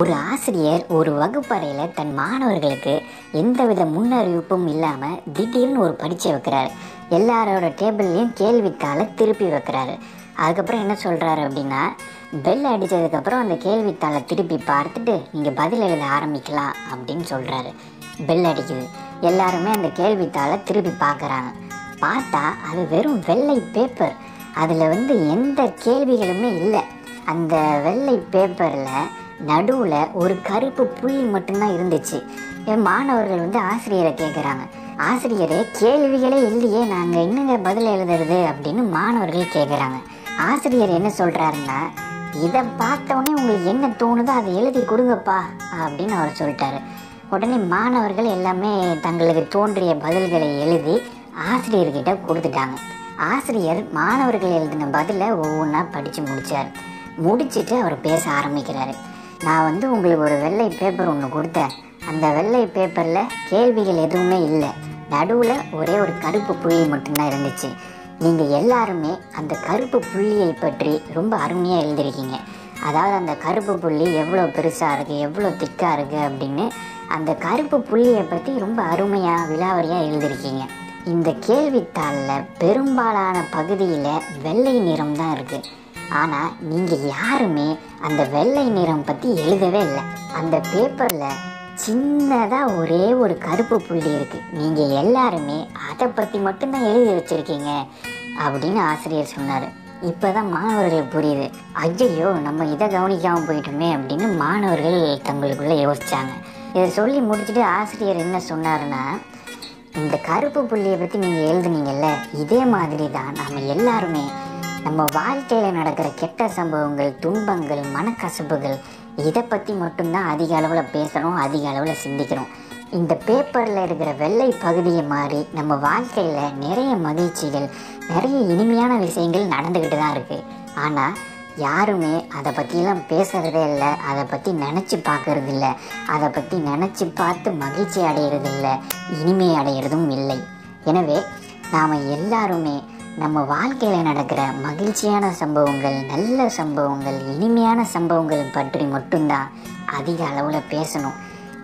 ஒரு ஆசிரியர் ஒரு வகுப்பறையில் தன் மாணவர்களுக்கு எந்தவித முன்னறிவிப்பும் இல்லாமல் திடீர்னு ஒரு பரீட்சை வைக்கிறாரு எல்லாரோட டேபிள்லையும் கேள்வித்தாளை திருப்பி வைக்கிறாரு அதுக்கப்புறம் என்ன சொல்கிறாரு அப்படின்னா பெல் அடித்ததுக்கப்புறம் அந்த கேள்வித்தாளை திருப்பி பார்த்துட்டு நீங்கள் பதில் எழுத ஆரம்பிக்கலாம் அப்படின்னு சொல்கிறாரு பெல் அடிக்குது எல்லாருமே அந்த கேள்வித்தாளை திருப்பி பார்க்குறாங்க பார்த்தா அது வெறும் வெள்ளை பேப்பர் அதில் வந்து எந்த கேள்விகளுமே இல்லை அந்த வெள்ளை பேப்பரில் நடுவில் ஒரு கருப்பு புள்ளி மட்டும்தான் இருந்துச்சு என் மாணவர்கள் வந்து ஆசிரியரை கேட்குறாங்க ஆசிரியரே கேள்விகளே இல்லையே நாங்கள் என்னங்க பதில் எழுதுறது அப்படின்னு மாணவர்கள் கேட்குறாங்க ஆசிரியர் என்ன சொல்கிறாருன்னா இதை பார்த்தோன்னே உங்களுக்கு என்ன தோணுதோ அதை எழுதி கொடுங்கப்பா அப்படின்னு அவர் சொல்லிட்டாரு உடனே மாணவர்கள் எல்லாமே தங்களுக்கு தோன்றிய பதில்களை எழுதி ஆசிரியர்கிட்ட கொடுத்துட்டாங்க ஆசிரியர் மாணவர்கள் எழுதின பதிலை ஒவ்வொன்றா படித்து முடித்தார் முடிச்சிட்டு அவர் பேச ஆரம்பிக்கிறாரு நான் வந்து உங்களுக்கு ஒரு வெள்ளை பேப்பர் ஒன்று கொடுத்தேன் அந்த வெள்ளை பேப்பரில் கேள்விகள் எதுவுமே இல்லை நடுவில் ஒரே ஒரு கருப்பு புள்ளி மட்டும்தான் இருந்துச்சு நீங்கள் எல்லாருமே அந்த கருப்பு புள்ளியை பற்றி ரொம்ப அருமையாக எழுதிருக்கீங்க அதாவது அந்த கருப்பு புள்ளி எவ்வளோ பெருசாக இருக்குது எவ்வளோ திக்காக இருக்குது அப்படின்னு அந்த கருப்பு புள்ளியை பற்றி ரொம்ப அருமையாக விலாவரியாக எழுதிருக்கீங்க இந்த கேள்வித்தாளில் பெரும்பாலான பகுதியில் வெள்ளை நிறம் தான் இருக்குது ஆனால் நீங்கள் யாருமே அந்த வெள்ளை நிறம் பற்றி எழுதவே இல்லை அந்த பேப்பரில் சின்னதாக ஒரே ஒரு கருப்பு புள்ளி இருக்குது நீங்கள் எல்லாருமே அதை பற்றி மட்டும்தான் எழுதி வச்சுருக்கீங்க அப்படின்னு ஆசிரியர் சொன்னார் இப்போ தான் மாணவர்களுக்கு புரியுது ஐயையோ நம்ம இதை கவனிக்காமல் போயிட்டோமே அப்படின்னு மாணவர்கள் தங்களுக்குள்ளே யோசிச்சாங்க இதை சொல்லி முடிச்சுட்டு ஆசிரியர் என்ன சொன்னாருன்னா இந்த கருப்பு புள்ளியை பற்றி நீங்கள் எழுதுனீங்கல்ல இதே மாதிரி தான் நம்ம எல்லாருமே நம்ம வாழ்க்கையில் நடக்கிற கெட்ட சம்பவங்கள் துன்பங்கள் மனக்கசப்புகள் இதை பற்றி மட்டும்தான் அதிக அளவில் பேசுகிறோம் அதிக அளவில் சிந்திக்கிறோம் இந்த பேப்பரில் இருக்கிற வெள்ளை பகுதியை மாறி நம்ம வாழ்க்கையில் நிறைய மகிழ்ச்சிகள் நிறைய இனிமையான விஷயங்கள் நடந்துக்கிட்டு தான் இருக்குது ஆனால் யாருமே அதை பற்றியெல்லாம் பேசுகிறதே இல்லை அதை பற்றி நினச்சி பார்க்கறது இல்லை அதை பற்றி நினச்சி பார்த்து மகிழ்ச்சி அடையிறது இல்லை இனிமை அடையிறதும் இல்லை எனவே நாம் எல்லாருமே நம்ம வாழ்க்கையில் நடக்கிற மகிழ்ச்சியான சம்பவங்கள் நல்ல சம்பவங்கள் இனிமையான சம்பவங்கள் பற்றி மட்டும்தான் அதிக அளவில் பேசணும்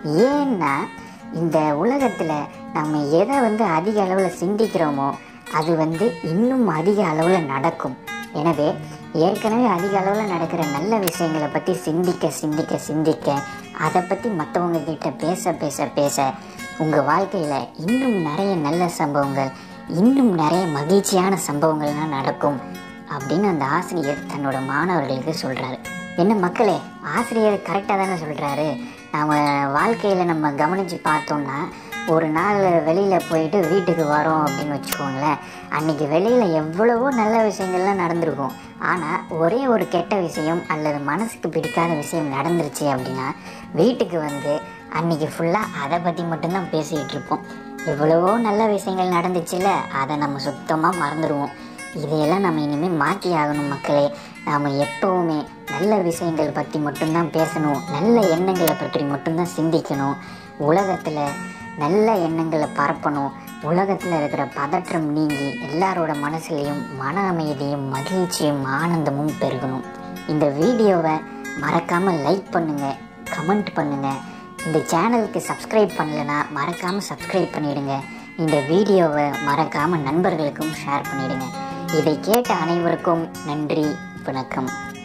ஏன்னா இந்த உலகத்தில் நம்ம எதை வந்து அதிக அளவில் சிந்திக்கிறோமோ அது வந்து இன்னும் அதிக அளவில் நடக்கும் எனவே ஏற்கனவே அதிக அளவில் நடக்கிற நல்ல விஷயங்களை பற்றி சிந்திக்க சிந்திக்க சிந்திக்க அதை பற்றி மற்றவங்க கிட்ட பேச பேச பேச உங்கள் வாழ்க்கையில் இன்னும் நிறைய நல்ல சம்பவங்கள் இன்னும் நிறைய மகிழ்ச்சியான சம்பவங்கள்லாம் நடக்கும் அப்படின்னு அந்த ஆசிரியர் தன்னோட மாணவர்களுக்கு சொல்கிறாரு என்ன மக்களே ஆசிரியர் கரெக்டாக தானே சொல்கிறாரு நம்ம வாழ்க்கையில் நம்ம கவனித்து பார்த்தோம்னா ஒரு நாள் வெளியில் போயிட்டு வீட்டுக்கு வரோம் அப்படின்னு வச்சுக்கோங்களேன் அன்றைக்கி வெளியில் எவ்வளவோ நல்ல விஷயங்கள்லாம் நடந்திருக்கும் ஆனால் ஒரே ஒரு கெட்ட விஷயம் அல்லது மனசுக்கு பிடிக்காத விஷயம் நடந்துருச்சு அப்படின்னா வீட்டுக்கு வந்து அன்றைக்கி ஃபுல்லாக அதை பற்றி மட்டும்தான் பேசிக்கிட்டு இருப்போம் எவ்வளவோ நல்ல விஷயங்கள் நடந்துச்சுல அதை நம்ம சுத்தமாக மறந்துடுவோம் இதையெல்லாம் நம்ம இனிமேல் மாற்றி ஆகணும் மக்களே நாம் எப்போவுமே நல்ல விஷயங்கள் பற்றி மட்டும்தான் பேசணும் நல்ல எண்ணங்களை பற்றி மட்டும்தான் சிந்திக்கணும் உலகத்தில் நல்ல எண்ணங்களை பரப்பணும் உலகத்தில் இருக்கிற பதற்றம் நீங்கி எல்லாரோட மனசுலேயும் மன அமைதியும் மகிழ்ச்சியும் ஆனந்தமும் பெருகணும் இந்த வீடியோவை மறக்காமல் லைக் பண்ணுங்கள் கமெண்ட் பண்ணுங்கள் இந்த சேனலுக்கு சப்ஸ்கிரைப் பண்ணலைன்னா மறக்காமல் சப்ஸ்கிரைப் பண்ணிடுங்க இந்த வீடியோவை மறக்காமல் நண்பர்களுக்கும் ஷேர் பண்ணிடுங்க இதை கேட்ட அனைவருக்கும் நன்றி வணக்கம்